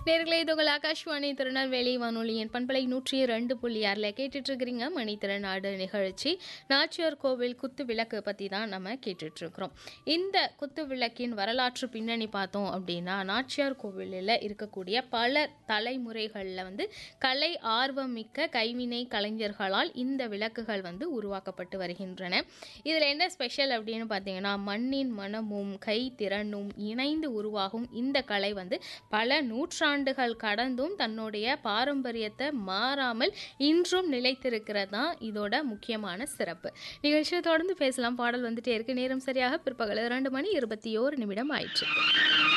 நேர்களே இது உங்கள் ஆகாஷ்வாணி திருநெல்வேலி வானொலியின் பண்பலை நூற்றி ரெண்டு புள்ளி ஆறில் கேட்டுட்டு இருக்கிறீங்க மணித்திறனாடு நிகழ்ச்சி நாச்சியார் கோவில் குத்து விளக்கு பற்றி தான் நம்ம கேட்டுட்டு இருக்கிறோம் இந்த குத்து விளக்கின் வரலாற்று பின்னணி பார்த்தோம் அப்படின்னா நாச்சியார் கோவிலில் இருக்கக்கூடிய பல தலைமுறைகளில் வந்து கலை ஆர்வம் மிக்க கைவினை கலைஞர்களால் இந்த விளக்குகள் வந்து உருவாக்கப்பட்டு வருகின்றன இதில் என்ன ஸ்பெஷல் அப்படின்னு பார்த்தீங்கன்னா மண்ணின் மனமும் கை திறனும் இணைந்து உருவாகும் இந்த கலை வந்து பல நூற்றாண்டுகள் கடந்தும் தன்னுடைய பாரம்பரியத்தை மாறாமல் இன்றும் நிலைத்திருக்கிறது தான் இதோட முக்கியமான சிறப்பு நிகழ்ச்சியை தொடர்ந்து பேசலாம் பாடல் வந்துட்டே இருக்கு நேரம் சரியாக பிற்பகல் இரண்டு மணி இருபத்தி ஓரு நிமிடம் ஆயிடுச்சு